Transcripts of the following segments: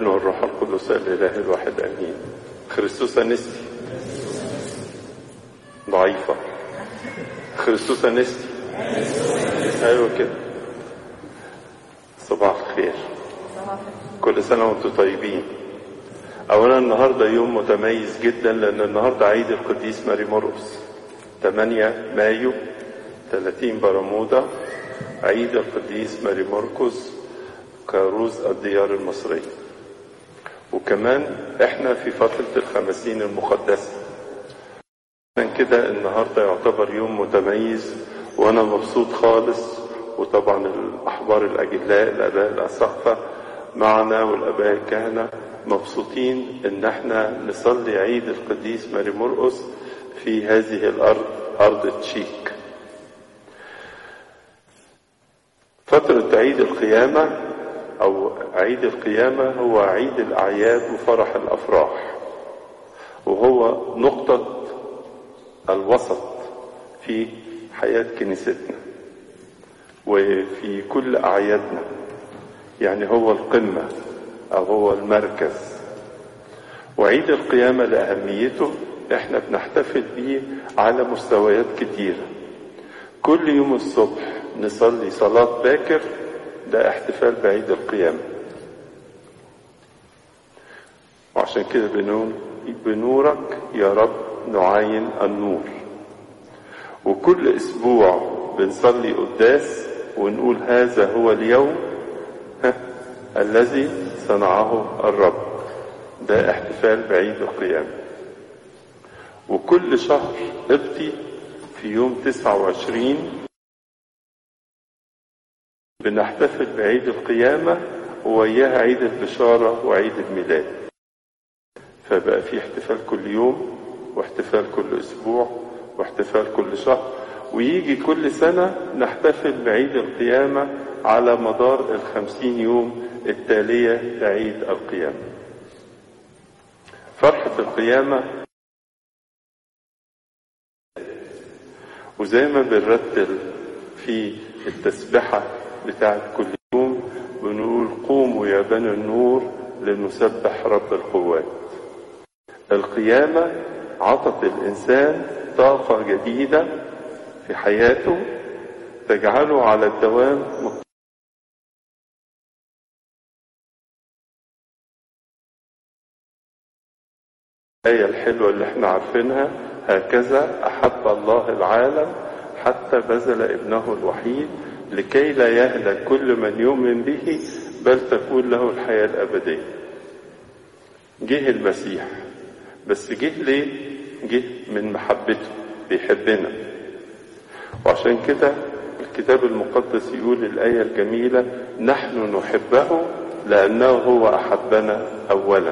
والابن والروح القدس الإله الواحد آمين خريستوس أنستي ضعيفة خريستوس أنستي أيوة كده صباح الخير كل سنة وانتم طيبين أولا النهاردة يوم متميز جدا لأن النهاردة عيد القديس ماري مرقس 8 مايو 30 برمودا عيد القديس ماري مرقس كاروز الديار المصرية وكمان احنا في فترة الخمسين المقدسة عشان كده النهاردة يعتبر يوم متميز وانا مبسوط خالص وطبعا الاحبار الاجلاء الاباء الاسقفة معنا والاباء الكهنة مبسوطين ان احنا نصلي عيد القديس ماري مرقس في هذه الارض ارض تشيك فترة عيد القيامة أو عيد القيامة هو عيد الأعياد وفرح الأفراح وهو نقطة الوسط في حياة كنيستنا وفي كل أعيادنا يعني هو القمة أو هو المركز وعيد القيامة لأهميته احنا بنحتفل به على مستويات كتيرة كل يوم الصبح نصلي صلاة باكر ده احتفال بعيد القيامة وعشان كده بنقول بنورك يا رب نعاين النور وكل اسبوع بنصلي قداس ونقول هذا هو اليوم ها الذي صنعه الرب ده احتفال بعيد القيامة وكل شهر قبطي في يوم 29 بنحتفل بعيد القيامة ووياها عيد البشارة وعيد الميلاد فبقى في احتفال كل يوم واحتفال كل أسبوع واحتفال كل شهر ويجي كل سنة نحتفل بعيد القيامة على مدار الخمسين يوم التالية لعيد القيامة فرحة القيامة وزي ما بنرتل في التسبحة بتاعت كل يوم بنقول قوموا يا بني النور لنسبح رب القوات القيامة عطت الإنسان طاقة جديدة في حياته تجعله على الدوام الآية الحلوة اللي احنا عارفينها هكذا أحب الله العالم حتى بذل ابنه الوحيد لكي لا يهلك كل من يؤمن به بل تكون له الحياة الأبدية جه المسيح بس جه ليه جه من محبته بيحبنا وعشان كده الكتاب المقدس يقول الآية الجميلة نحن نحبه لأنه هو أحبنا أولا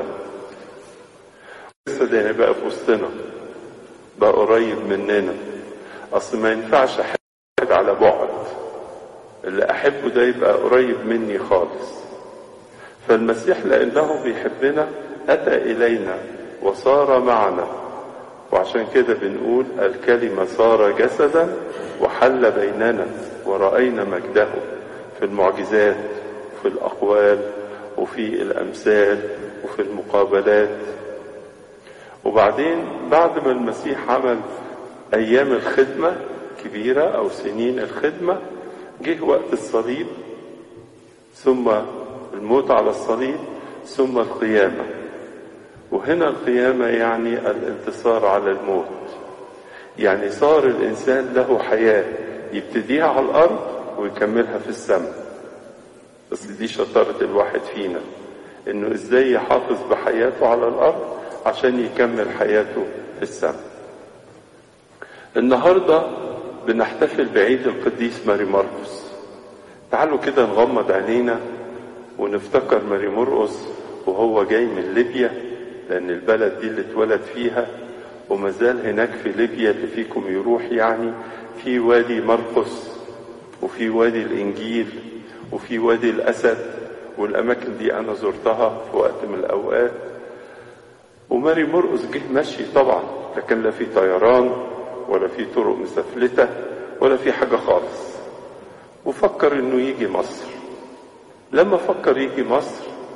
لسه ده بقى في وسطنا بقى قريب مننا أصل ما ينفعش أحب على بعد اللي أحبه ده يبقى قريب مني خالص فالمسيح لأنه بيحبنا أتى إلينا وصار معنا وعشان كده بنقول الكلمة صار جسدا وحل بيننا ورأينا مجده في المعجزات وفي الأقوال وفي الأمثال وفي المقابلات وبعدين بعد ما المسيح عمل أيام الخدمة كبيرة أو سنين الخدمة جه وقت الصليب ثم الموت على الصليب ثم القيامة وهنا القيامة يعني الانتصار على الموت يعني صار الإنسان له حياة يبتديها على الأرض ويكملها في السماء بس دي شطارة الواحد فينا إنه إزاي يحافظ بحياته على الأرض عشان يكمل حياته في السماء النهاردة بنحتفل بعيد القديس ماري مرقس تعالوا كده نغمض عينينا ونفتكر ماري مرقس وهو جاي من ليبيا لأن البلد دي اللي اتولد فيها وما زال هناك في ليبيا اللي فيكم يروح يعني في وادي مرقس وفي وادي الإنجيل وفي وادي الأسد والأماكن دي أنا زرتها في وقت من الأوقات وماري مرقس جه مشي طبعا لكن لا في طيران ولا في طرق مسفلتة ولا في حاجة خالص وفكر انه يجي مصر لما فكر يجي مصر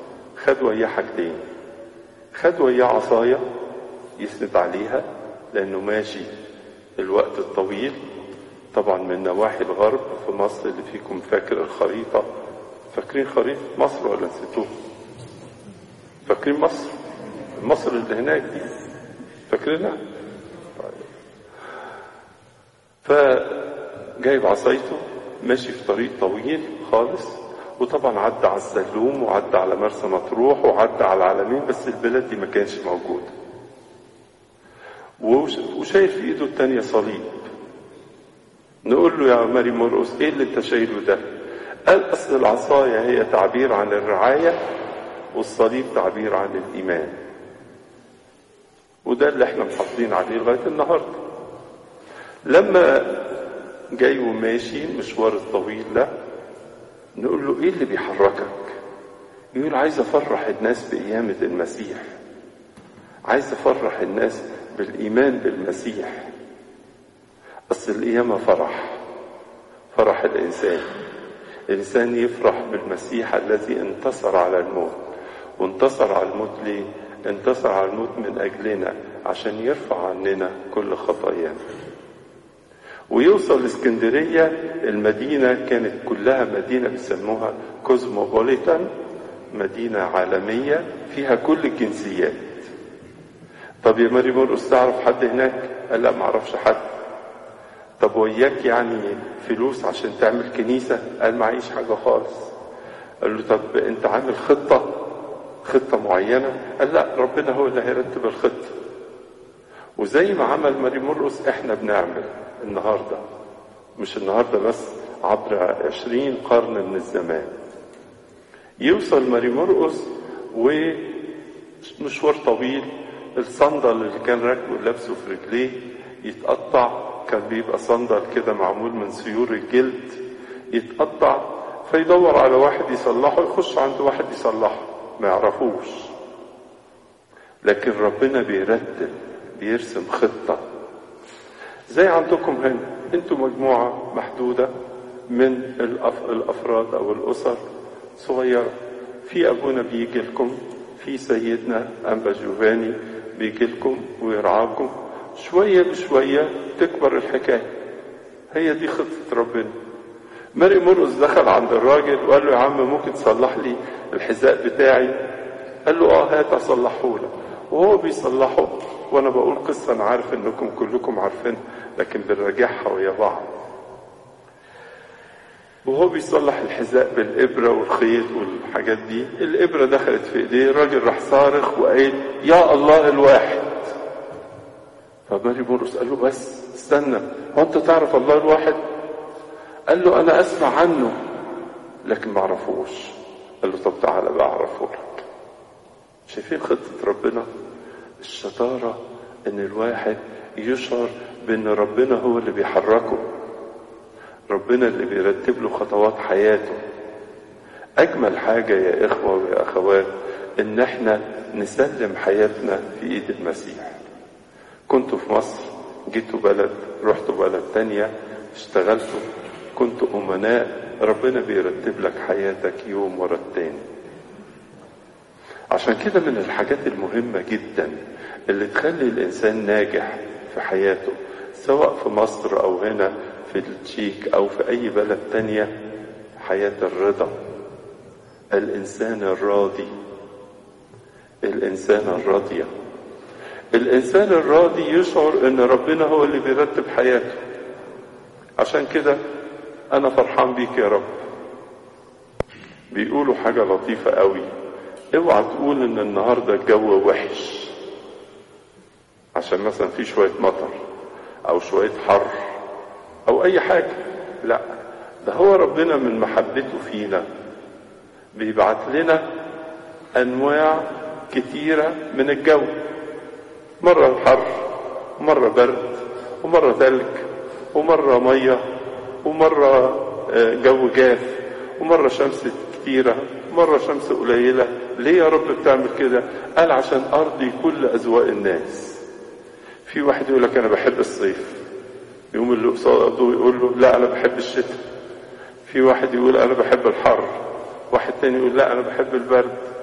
خد وياه حاجتين خد وياه عصاية يسند عليها لأنه ماشي الوقت الطويل طبعا من نواحي الغرب في مصر اللي فيكم فاكر الخريطة فاكرين خريطة مصر ولا نسيتوها؟ فاكرين مصر؟ مصر اللي هناك دي فاكرينها؟ فجايب عصايته ماشي في طريق طويل خالص وطبعا عدى على السلوم وعدى على مرسى مطروح وعدى على العلمين بس البلد دي ما كانش موجودة وشايل في ايده التانية صليب نقول له يا ماري مرقس ايه اللي انت شايله ده قال اصل العصاية هي تعبير عن الرعاية والصليب تعبير عن الايمان وده اللي احنا محافظين عليه لغاية النهاردة لما جاي وماشي المشوار الطويل ده نقول له ايه اللي بيحركك يقول عايز افرح الناس بقيامة المسيح عايز افرح الناس بالايمان بالمسيح اصل القيامة فرح فرح الانسان الانسان يفرح بالمسيح الذي انتصر على الموت وانتصر على الموت ليه انتصر على الموت من اجلنا عشان يرفع عننا كل خطايانا ويوصل اسكندرية المدينة كانت كلها مدينة بيسموها كوزموبوليتان مدينة عالمية فيها كل الجنسيات طب يا ماري مرقس تعرف حد هناك قال لا معرفش حد طب وياك يعني فلوس عشان تعمل كنيسة قال معيش حاجة خالص قال له طب انت عامل خطة خطة معينة قال لا ربنا هو اللي هيرتب الخطة وزي ما عمل ماري مرقس احنا بنعمل النهارده مش النهارده بس عبر عشرين قرن من الزمان يوصل ماري مرقس ومشوار طويل الصندل اللي كان راكبه لابسه في رجليه يتقطع كان بيبقى صندل كده معمول من سيور الجلد يتقطع فيدور على واحد يصلحه يخش عند واحد يصلحه ما يعرفوش لكن ربنا بيرتب بيرسم خطة زي عندكم هنا انتوا مجموعة محدودة من الأف... الأفراد أو الأسر صغيرة في أبونا بيجي لكم في سيدنا أنبا جوفاني بيجي لكم ويرعاكم شوية بشوية تكبر الحكاية هي دي خطة ربنا ماري مرقس دخل عند الراجل وقال له يا عم ممكن تصلح لي الحذاء بتاعي قال له اه هات اصلحه لك وهو بيصلحه وانا بقول قصة انا عارف انكم كلكم عارفينها لكن بنراجعها ويا بعض وهو بيصلح الحذاء بالإبرة والخيط والحاجات دي الإبرة دخلت في إيديه الراجل راح صارخ وقال يا الله الواحد فماري بولس قال له بس استنى هو أنت تعرف الله الواحد قال له أنا أسمع عنه لكن ما أعرفوش قال له طب تعالى بقى أعرفه لك شايفين خطة ربنا الشطارة إن الواحد يشعر بأن ربنا هو اللي بيحركه ربنا اللي بيرتب له خطوات حياته أجمل حاجة يا إخوة ويا أخوات إن إحنا نسلم حياتنا في إيد المسيح كنت في مصر جيتوا بلد رحتوا بلد تانية اشتغلتوا كنت أمناء ربنا بيرتب لك حياتك يوم ورا التاني عشان كده من الحاجات المهمة جدا اللي تخلي الإنسان ناجح في حياته سواء في مصر أو هنا في التشيك أو في أي بلد تانية حياة الرضا الإنسان الراضي الإنسان الراضية الإنسان الراضي يشعر إن ربنا هو اللي بيرتب حياته عشان كده أنا فرحان بيك يا رب بيقولوا حاجة لطيفة قوي اوعى تقول إن النهاردة الجو وحش عشان مثلا في شوية مطر أو شوية حر أو أي حاجة لا ده هو ربنا من محبته فينا بيبعت لنا أنواع كتيرة من الجو مرة حر ومرة برد ومرة ثلج ومرة مية ومرة جو جاف ومرة شمس كتيرة مرة شمس قليلة ليه يا رب بتعمل كده قال عشان أرضي كل أذواق الناس في واحد يقول لك أنا بحب الصيف يقوم اللي قصاده يقول له لا أنا بحب الشتاء في واحد يقول أنا بحب الحر واحد تاني يقول لا أنا بحب البرد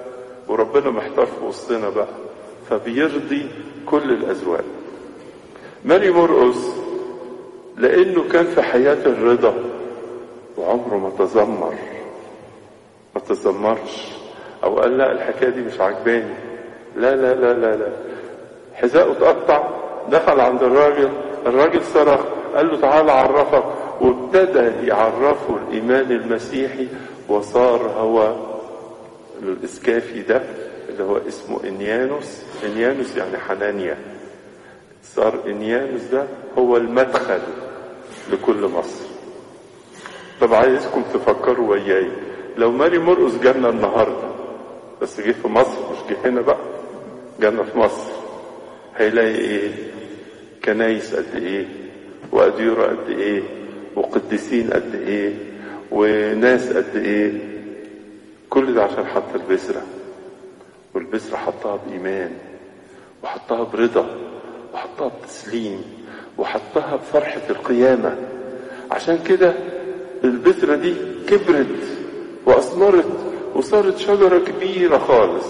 وربنا محتار في وسطنا بقى فبيرضي كل الأذواق ماري مرقس لأنه كان في حياة الرضا وعمره ما تذمر ما تذمرش أو قال لا الحكاية دي مش عجباني لا لا لا لا لا حذاءه اتقطع دخل عند الراجل الراجل صرخ قال له تعالى عرفك وابتدى يعرفه الإيمان المسيحي وصار هو الإسكافي ده اللي هو اسمه إنيانوس إنيانوس يعني حنانيا صار إنيانوس ده هو المدخل لكل مصر طب عايزكم تفكروا وياي لو ماري مرقس جالنا النهارده بس جه في مصر مش جه هنا بقى جالنا في مصر هيلاقي ايه كنايس قد ايه وأديرة قد ايه وقديسين قد ايه وناس قد ايه كل ده عشان حط البذرة والبذرة حطها بإيمان وحطها برضا وحطها بتسليم وحطها بفرحة القيامة عشان كده البذرة دي كبرت وأثمرت وصارت شجرة كبيرة خالص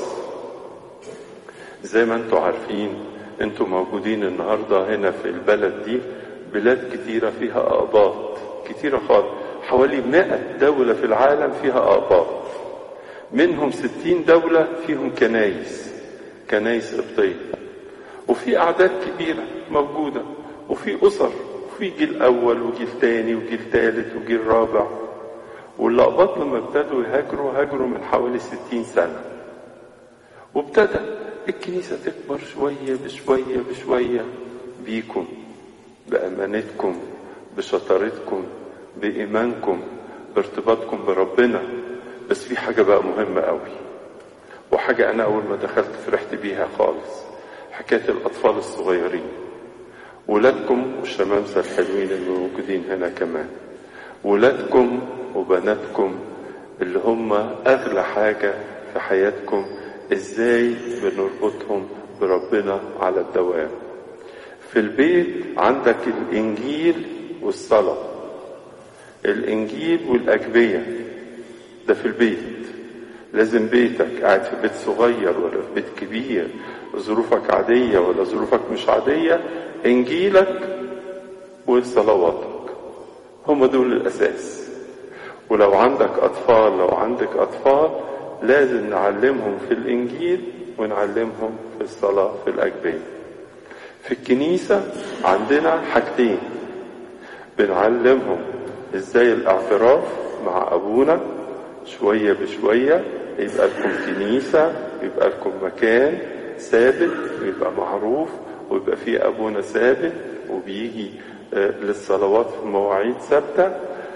زي ما انتوا عارفين انتوا موجودين النهاردة هنا في البلد دي بلاد كتيرة فيها أقباط كتيرة خالص حوالي مائة دولة في العالم فيها أقباط منهم ستين دولة فيهم كنايس كنايس قبطية وفي أعداد كبيرة موجودة وفي أسر وفي جيل أول وجيل تاني وجيل تالت وجيل رابع واللقباط لما ابتدوا يهاجروا هاجروا من حوالي ستين سنة وابتدى الكنيسة تكبر شوية بشوية بشوية بيكم بأمانتكم بشطارتكم بإيمانكم بارتباطكم بربنا بس في حاجة بقى مهمة قوي وحاجة أنا أول ما دخلت فرحت بيها خالص حكاية الأطفال الصغيرين ولادكم والشمامسة الحلوين اللي موجودين هنا كمان ولادكم وبناتكم اللي هم أغلى حاجة في حياتكم إزاي بنربطهم بربنا على الدوام في البيت عندك الإنجيل والصلاة الإنجيل والأجبية ده في البيت لازم بيتك قاعد في بيت صغير ولا في بيت كبير ظروفك عادية ولا ظروفك مش عادية إنجيلك وصلواتك هم دول الأساس ولو عندك أطفال لو عندك أطفال لازم نعلمهم في الإنجيل ونعلمهم في الصلاة في الأجبية في الكنيسة عندنا حاجتين بنعلمهم ازاي الاعتراف مع ابونا شوية بشوية يبقى لكم كنيسة يبقى لكم مكان ثابت ويبقى معروف ويبقى فيه ابونا ثابت وبيجي للصلوات في مواعيد ثابتة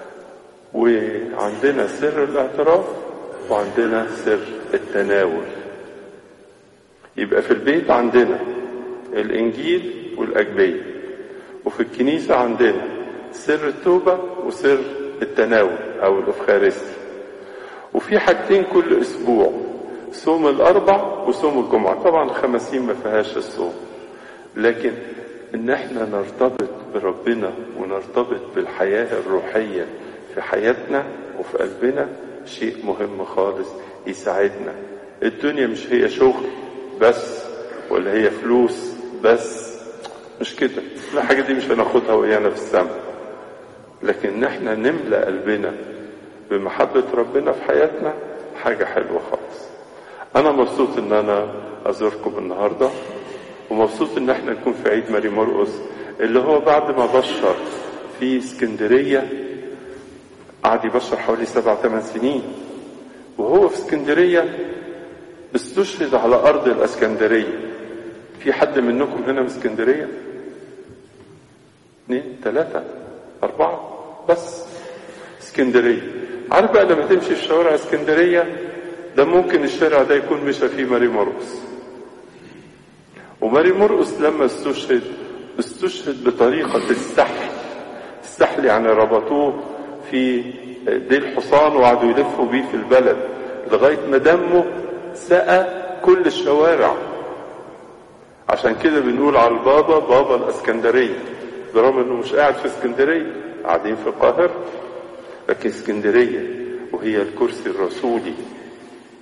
وعندنا سر الاعتراف وعندنا سر التناول يبقى في البيت عندنا الإنجيل والأجبية وفي الكنيسة عندنا سر التوبة وسر التناول أو الإفخارستي وفي حاجتين كل أسبوع صوم الأربع وصوم الجمعة طبعا الخمسين ما فيهاش الصوم لكن إن احنا نرتبط بربنا ونرتبط بالحياة الروحية في حياتنا وفي قلبنا شيء مهم خالص يساعدنا الدنيا مش هي شغل بس ولا هي فلوس بس مش كده الحاجة دي مش هناخدها ويانا في السماء لكن احنا نملأ قلبنا بمحبة ربنا في حياتنا حاجة حلوة خالص انا مبسوط ان انا ازوركم النهاردة ومبسوط ان احنا نكون في عيد ماري مرقس اللي هو بعد ما بشر في اسكندرية قعد يبشر حوالي سبع ثمان سنين وهو في اسكندرية استشهد على أرض الإسكندرية في حد منكم هنا من اسكندرية اثنين ثلاثة أربعة بس اسكندرية عارف بقى لما تمشي في شوارع اسكندرية ده ممكن الشارع ده يكون مشى فيه ماري مرقس وماري مرقس لما استشهد استشهد بطريقة السحل السحل يعني ربطوه في ديل حصان وقعدوا يلفوا بيه في البلد لغاية ما دمه سقى كل الشوارع عشان كده بنقول على البابا بابا الاسكندرية برغم انه مش قاعد في اسكندرية قاعدين في القاهرة لكن اسكندرية وهي الكرسي الرسولي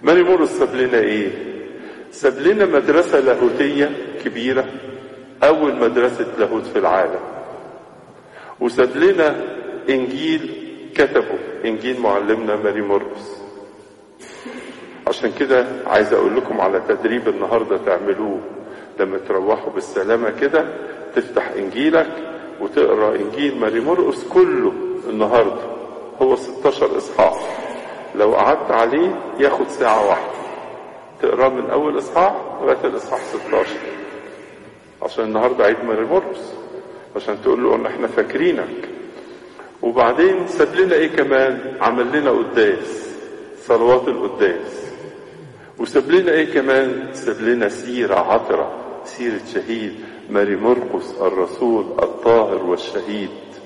ماري مورس ساب لنا ايه ساب لنا مدرسة لاهوتية كبيرة اول مدرسة لاهوت في العالم وساب لنا انجيل كتبه انجيل معلمنا ماري مورس عشان كده عايز اقول لكم على تدريب النهارده تعملوه لما تروحوا بالسلامه كده تفتح انجيلك وتقرا انجيل ماري مرقس كله النهارده هو 16 اصحاح لو قعدت عليه ياخد ساعه واحده تقراه من اول اصحاح لغايه الاصحاح 16 عشان النهارده عيد ماري مرقس عشان تقول له ان احنا فاكرينك وبعدين ساب لنا ايه كمان عمل لنا قداس صلوات القداس وساب لنا ايه كمان ساب لنا سيرة عطرة سيرة شهيد ماري مرقس الرسول الطاهر والشهيد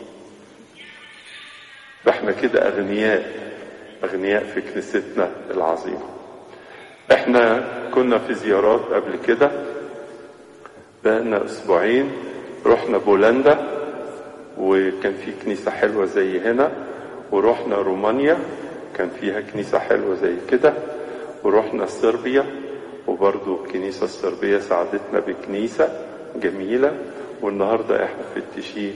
احنا كده اغنياء اغنياء في كنيستنا العظيمة احنا كنا في زيارات قبل كده بقالنا اسبوعين رحنا بولندا وكان في كنيسة حلوة زي هنا ورحنا رومانيا كان فيها كنيسة حلوة زي كده ورحنا صربيا وبرضو الكنيسة الصربية ساعدتنا بكنيسة جميلة والنهاردة احنا في التشيل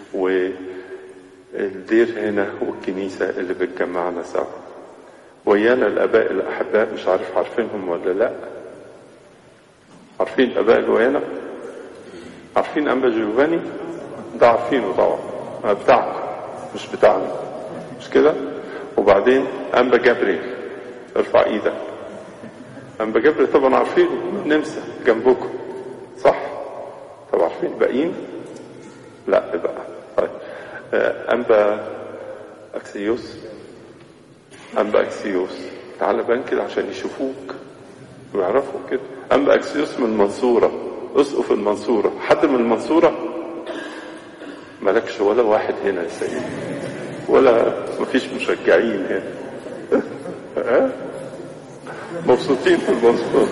والدير هنا والكنيسة اللي بتجمعنا سوا ويانا الاباء الاحباء مش عارف عارفينهم ولا لا عارفين الاباء اللي ويانا عارفين انبا جيوفاني ده عارفينه طبعا بتاعكم مش بتاعنا مش كده وبعدين انبا جبريل ارفع ايدك انبا جبريل طبعا عارفينه نمسا جنبكم صح طب عارفين الباقيين لا بقى طيب انبا اكسيوس انبا اكسيوس تعال بان كده عشان يشوفوك ويعرفوا كده انبا اكسيوس من المنصوره اسقف المنصوره حد من المنصوره مالكش ولا واحد هنا يا سيدي ولا مفيش مشجعين هنا ها مبسوطين في المنصور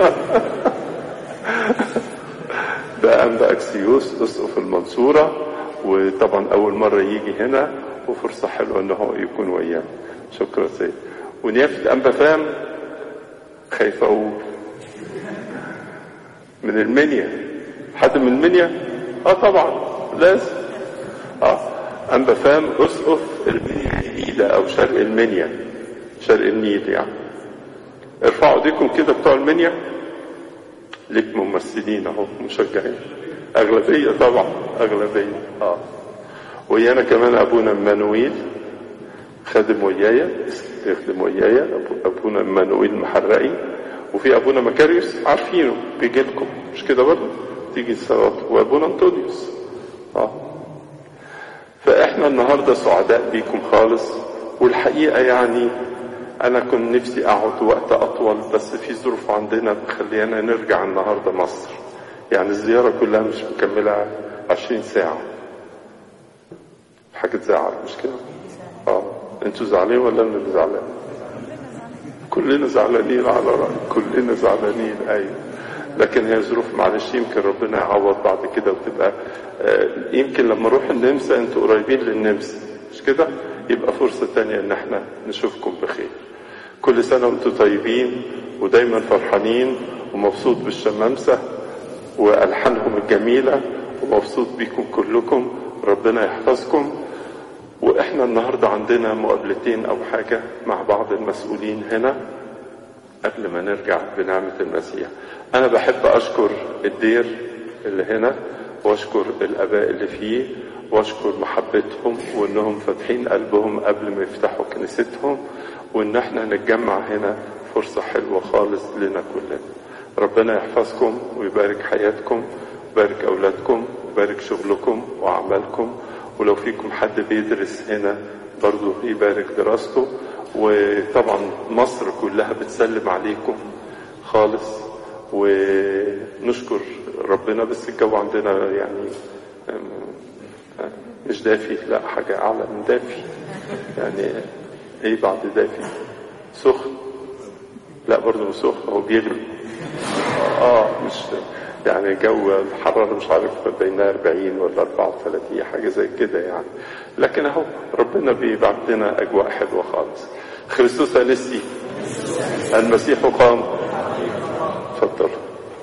ده أنبا أكسيوس أسقف المنصورة وطبعا أول مرة يجي هنا وفرصة حلوة إن هو يكون ويانا شكرا سيد ونيافة أنبا فام خايف أقول من المنيا حد من المنيا؟ اه طبعا لازم اه أنبا فام أسقف المنيا الجديدة أو شرق المنيا شرق النيل يعني ارفعوا ايديكم كده بتوع المنيا ليك ممثلين اهو مشجعين أغلبية طبعا أغلبية اه ويانا كمان أبونا مانويل خادم ويايا يخدم ويايا أبونا مانويل محرقي وفي أبونا مكاريوس عارفينه بيجي لكم مش كده برضه تيجي الصلاة وأبونا أنطونيوس اه فاحنا النهاردة سعداء بيكم خالص والحقيقة يعني انا كنت نفسي اقعد وقت اطول بس في ظروف عندنا مخلينا نرجع النهاردة مصر يعني الزيارة كلها مش مكملة عشرين ساعة حاجة تزعل مش كده اه انتوا زعلانين ولا انا اللي زعلان كلنا زعلانين على رأي كلنا زعلانين ايوه لكن هي ظروف معلش يمكن ربنا يعوض بعد كده وتبقى آه يمكن لما نروح النمسا انتوا قريبين للنمسا مش كده يبقى فرصة تانية ان احنا نشوفكم بخير كل سنة وانتم طيبين ودايما فرحانين ومبسوط بالشمامسة والحانهم الجميلة ومبسوط بيكم كلكم ربنا يحفظكم واحنا النهاردة عندنا مقابلتين او حاجة مع بعض المسؤولين هنا قبل ما نرجع بنعمة المسيح أنا بحب أشكر الدير اللي هنا وأشكر الآباء اللي فيه وأشكر محبتهم وإنهم فاتحين قلبهم قبل ما يفتحوا كنيستهم وإن احنا نتجمع هنا فرصة حلوة خالص لنا كلنا ربنا يحفظكم ويبارك حياتكم ويبارك أولادكم ويبارك شغلكم وأعمالكم ولو فيكم حد بيدرس هنا برضو يبارك دراسته وطبعا مصر كلها بتسلم عليكم خالص ونشكر ربنا بس الجو عندنا يعني مش دافي لا حاجة أعلى من دافي يعني إيه بعد دافي سخن لا برضه مش سخن هو بيغلي اه مش يعني جو الحرارة مش عارف بين 40 ولا 34 حاجة زي كده يعني لكن اهو ربنا بيبعت لنا أجواء حلوة خالص خريستوس أنستي المسيح قام تفضل